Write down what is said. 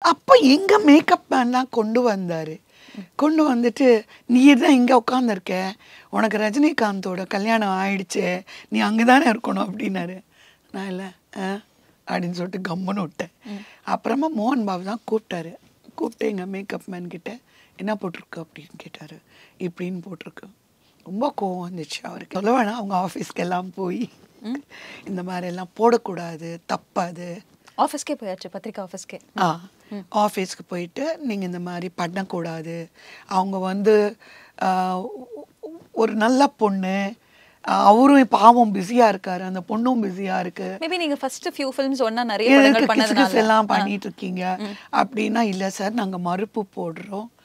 அப்போ எங்க மேக்கப் மேன்லாம் கொண்டு வந்தாரு கொண்டு வந்துட்டு நீ தான் இங்கே உட்காந்துருக்க உனக்கு ரஜினிகாந்தோட கல்யாணம் ஆயிடுச்சு நீ அங்கே தானே இருக்கணும் அப்படின்னாரு நான் இல்லை ஆ அப்படின்னு சொல்லிட்டு கம்முன்னு விட்டேன் அப்புறமா மோகன் பாபு தான் கூப்பிட்டாரு கூப்பிட்டு எங்கள் மேக்கப் மேன் கிட்ட என்ன போட்டிருக்கு அப்படின்னு கேட்டாரு இப்படின்னு போட்டிருக்கு ரொம்ப கோவம் வந்துச்சு அவருக்கு சொல்ல வேணாம் அவங்க ஆஃபீஸ்க்கு எல்லாம் போய் இந்த மாதிரி எல்லாம் போடக்கூடாது தப்பாது ஆஃபீஸ்க்கே போயாச்சு பத்திரிக்கை ஆஃபீஸ்க்கே ஆ ஆஃபீஸ்க்கு போயிட்டு நீங்கள் இந்த மாதிரி பண்ணக்கூடாது அவங்க வந்து ஆ, ஒரு நல்ல பொண்ணு ஆ, அவரும் பாவம் பிஸியாக இருக்காரு அந்த பொண்ணும் பிஸியாக இருக்கு மேபி நீங்க ஃபர்ஸ்ட் ஃபியூ ஃபிலிம்ஸ் ஒண்ணா நிறைய எதுக்கு படங்கள் கிசு கிசு பண்ணதுனால எல்லாம் பண்ணிட்டு இருக்கீங்க அப்படின்னா இல்லை சார் நாங்கள் மறுப்பு போடுறோம்